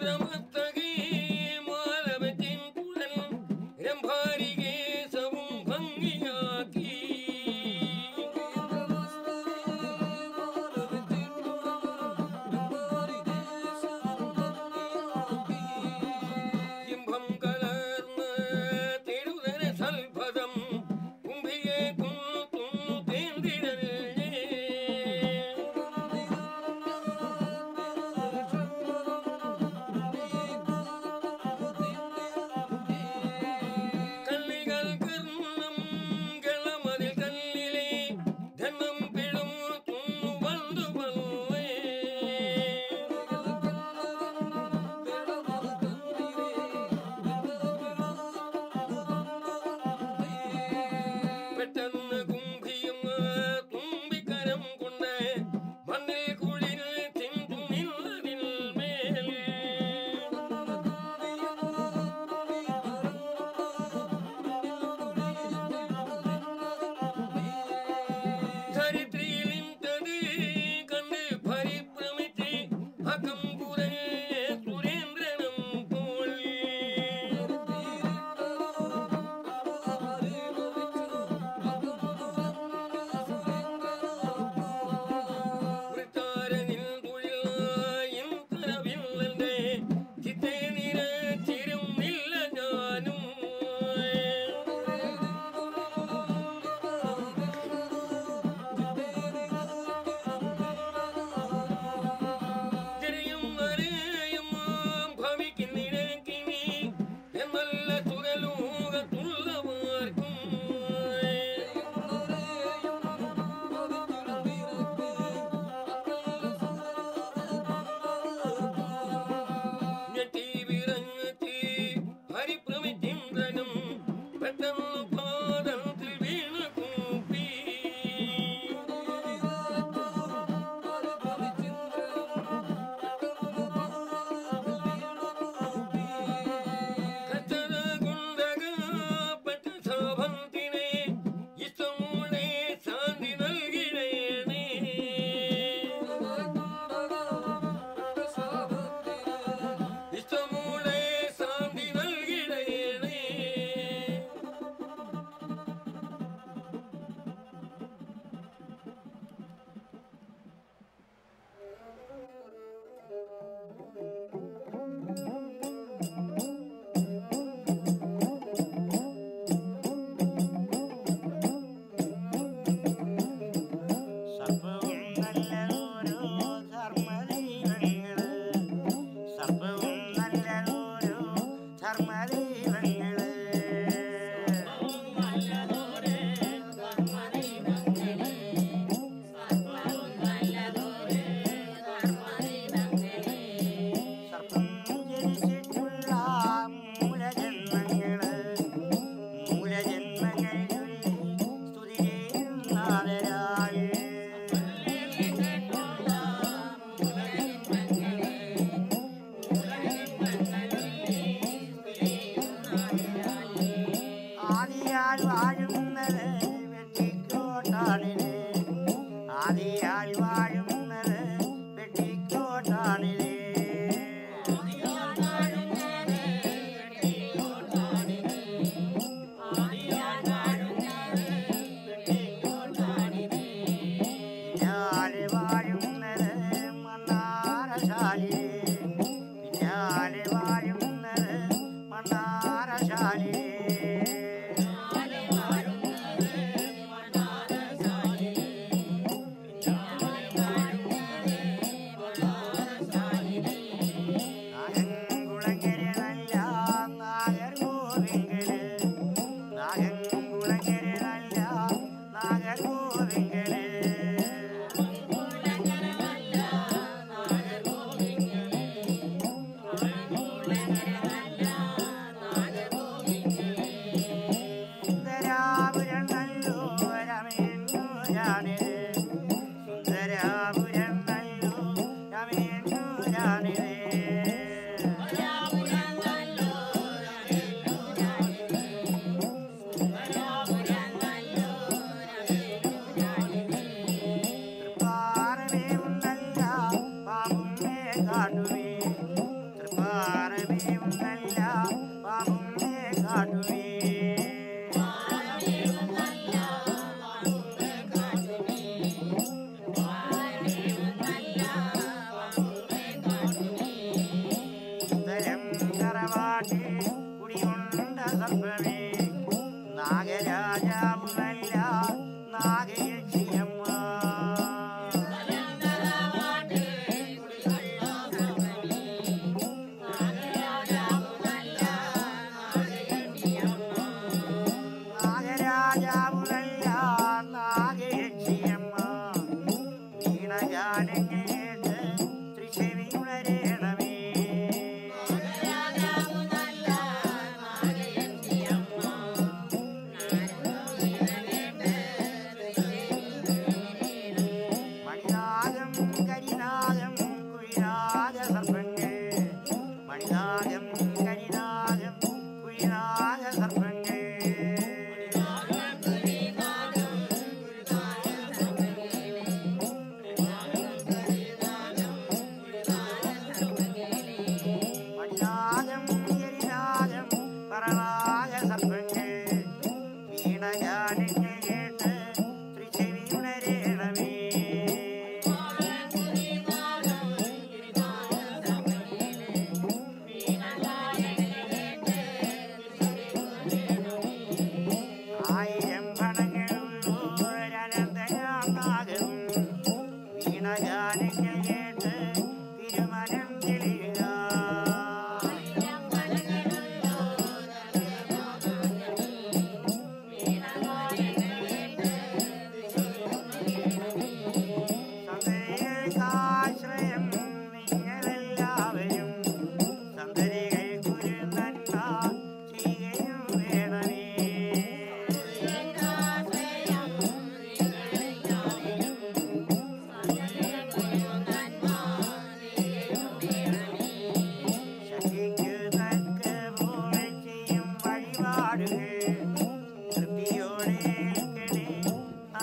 ചന്ദ്രമസ്തകേ മാലവത്തിൻ കുഴൽ രംഭാരികേശവും ഭംഗിയാക്കി ബിംബം കലർന്ന് തിരുതര സൽപദം കുംഭിയെ കുന്നു തേന്തിരല്ലേ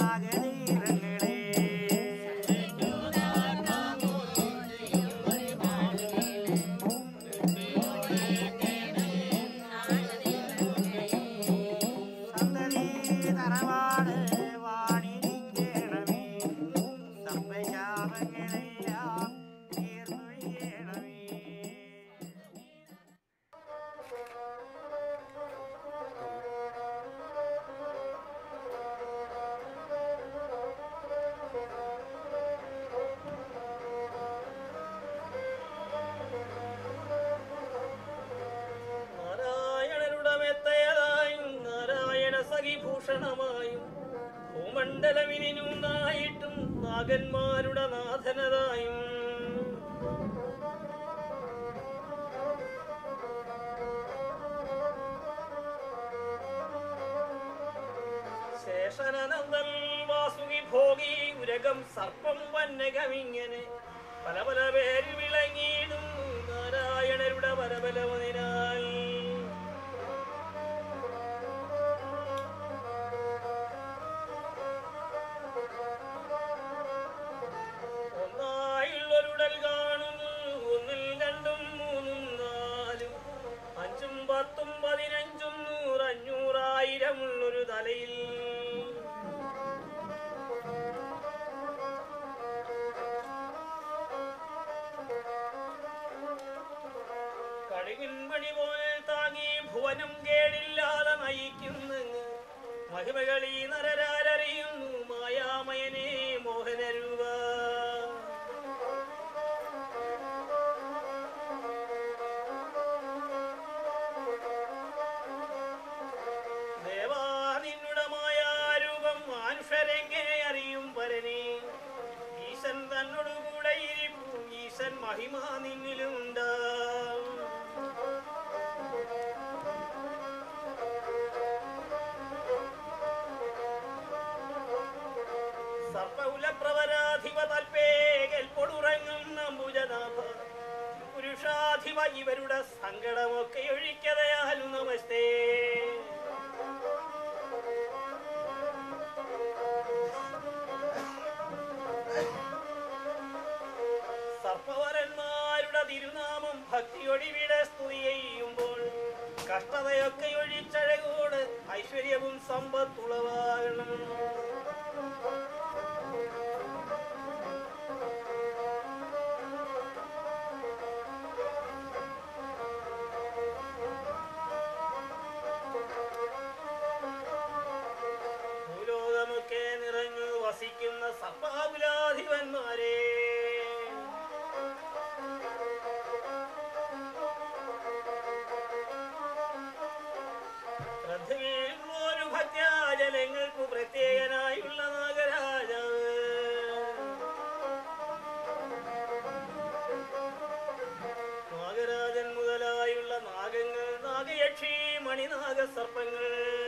നാഗതീരങ്ങളെ സന്തതി തറവാട് വാണിരിക്കണമേ സർപ്പശാപങ്ങളെല്ലാം തീർന്നൊഴിയണമേ നാരായണരുടെ മെത്തയതായും നാരായണ സഖിഭൂഷണമായും ഭൂമണ്ഡലമിനിനുന്നായിട്ടും നാഗന്മാരുടെ നാഥനതായും ശേഷനനന്ദൻ വാസുകി ഭോഗി ഉരകം സർപ്പം വന്നകമിങ്ങനെ പല പല പേര് വിളങ്ങിയിടും നാരായണരുടെ പരബലമതിനാൽ ഒന്നായുള്ളൊരുടൽ കാണുന്നു ഒന്നിൽ രണ്ടും മൂന്നും നാലും അഞ്ചും പത്തും പതിനഞ്ചും നൂറഞ്ഞൂറായിരമുള്ളൊരു തലയിൽ കടുകിൻമണി പോലെ താങ്ങി ഭുവനം കേടില്ലാതെ നയിക്കുന്നെങ്ങ് മഹിമകളീ നരരാരറിയുന്നു മായാമയനെ മോഹനരൂപ ദേവാ നിന്നുടെ മായാരൂപം മാനുഷരെങ്ങനെ അറിയും പരനെ ഈശൻ തന്നോട് കൂടെ ഇരിപ്പു ഈശൻ മഹിമ നിന്നിലുണ്ടാവും സർപ്പകുലപ്രവരാധിപ തൽപേകൽ പൊടുറങ്ങും നമ്പുജനാഭ പുരുഷാധിപ ഇവരുടെ സങ്കടമൊക്കെ ഒഴിക്കതയാലും നമസ്തേ സർപ്പവരന്മാരുടെ തിരുനാമം ഭക്തിയൊടിവിടെ സ്തുതി ചെയ്യുമ്പോൾ കഷ്ടതയൊക്കെ ഒഴിച്ചഴകോട് ഐശ്വര്യവും സമ്പത്തുളവാകണം ഭൂലോകമൊക്കെ നിറഞ്ഞു വസിക്കുന്ന സർപ്പാകുലാധിപന്മാരെ ശ്രദ്ധയിലുള്ളൊരു ഭക്യാജനങ്ങൾക്കു പ്രത്യേകനായുള്ള നാഗരാജാവ് നാഗരാജൻ മുതലായുള്ള നാഗങ്ങൾ നാഗയക്ഷി മണിനാഗ സർപ്പങ്ങൾ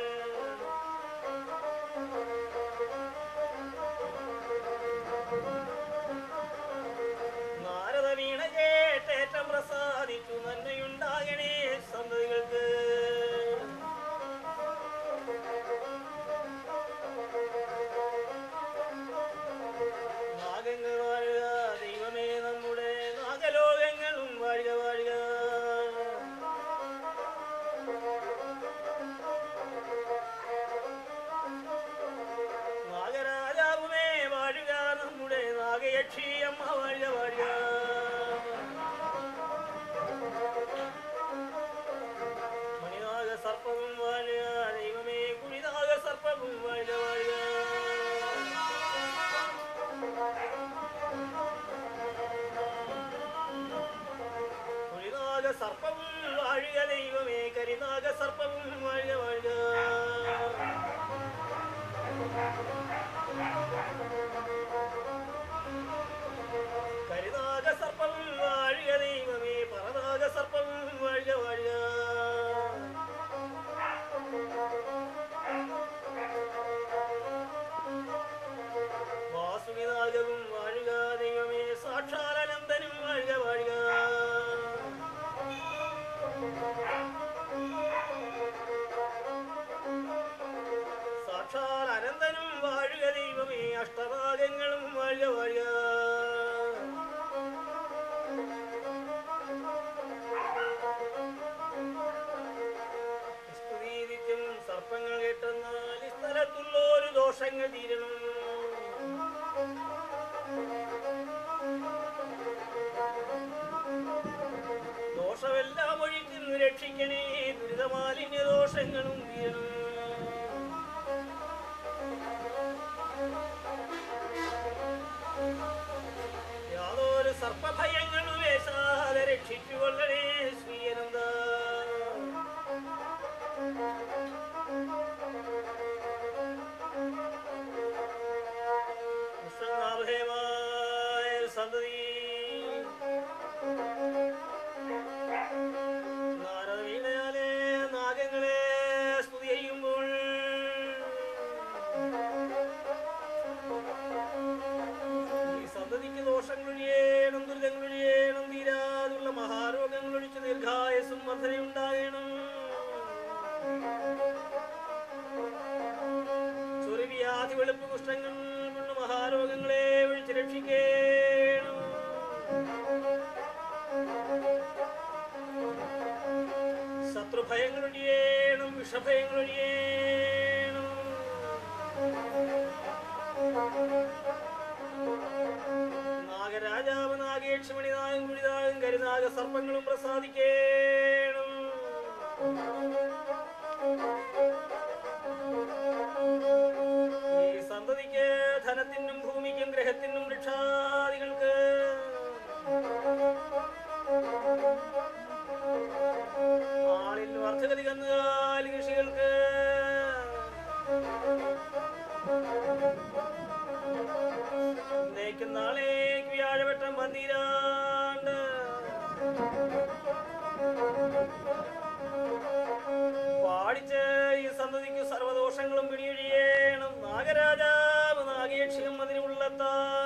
നാരദ വീണ കേട്ടേറ്റം പ്രസാദിച്ചു നന്മയുണ്ടാകണേ സന്തതികൾക്ക് നാഗങ്ങൾ വാഴുക ദൈവമേ നമ്മുടെ നാഗലോകങ്ങളും വാഴുക വാഴുക നാഗരാജാവുമേ വാഴുക നമ്മുടെ നാഗയക്ഷിയമ്മ വാഴുക വാഴുക മണിനാഗ സർപ്പവും വാഴുക ദൈവമേ കുഴിനാഗ സർപ്പവും വാഴുക വാഴുക കുഴിനാഗ സർപ്പവും വാഴുക ദൈവമേ കരിനാഗ സർപ്പവും വാഴുക വാഴുക കരിനാഗ സർപ്പവും വാഴുക ദൈവമേ പറനാഗ സർപ്പവും വാഴുക വാഴുക വാസുകിനാഗവും വാഴുക ദൈവമേ സാക്ഷാലനന്ദനും വാഴുക വാഴുക അഷ്ടഭാഗങ്ങളും വാഴുക വാഴുക സ്തുതി നിത്യം സർപ്പങ്ങൾ കേട്ടെന്നാൽ ഈ സ്ഥലത്തുള്ള ഒരു ദോഷങ്ങൾ തീരണം ദോഷമെല്ലാം ഒഴിക്കുന്നു രക്ഷിക്കണേ ദുരിതമാലിന്യ ദോഷങ്ങളും തീരണം യാതൊരു സർപ്പഭയങ്ങളും വേശാതെ രക്ഷിച്ചുകൊള്ളണേ ശ്രീയനന്ദ ഉത്സവനാഭയമായ സന്തതി നാരദ വീണയാലെ നാഗങ്ങളെ സ്തുതി ചെയ്യുമ്പോൾ ഈ സന്തതിക്ക് ദോഷങ്ങളൊഴിയേണം ദുരിതങ്ങളൊഴിയേണം തീരാതുള്ള മഹാരോഗങ്ങളൊഴിച്ച് ദീർഘായസും വർധനയുണ്ടാകണം ചൊറിവ്യാധി വെളുപ്പ് കുഷ്ഠങ്ങൾ കൊണ്ട് മഹാരോഗങ്ങളെ ഒഴിച്ച് രക്ഷിക്കേണം ശത്രുഭയങ്ങളൊഴിയേണം വിഷഭയങ്ങളൊഴിയേണം നാഗരാജാവ് നാഗേക്ഷമണി നാഗം കുഴിതാകും കരുനാഗ സർപ്പങ്ങളും പ്രസാദിക്കേണം ഈ സന്തതിക്ക് ധനത്തിനും ഭൂമിക്കും ഗ്രഹത്തിനും വൃക്ഷാദികൾക്ക് ആളിൽ വർദ്ധഗതി കന്നുകാലി കൃഷികൾക്ക് ഇന്നേക്കും നാളേക്ക് വ്യാഴവട്ടം വന്നീരാണ്ട് പാടിച്ച് ഈ സന്തതിക്ക് സർവദോഷങ്ങളും പിടിയൊഴിയേണം നാഗരാജാവ് നാഗേക്ഷിയും അതിനുള്ളത്താൻ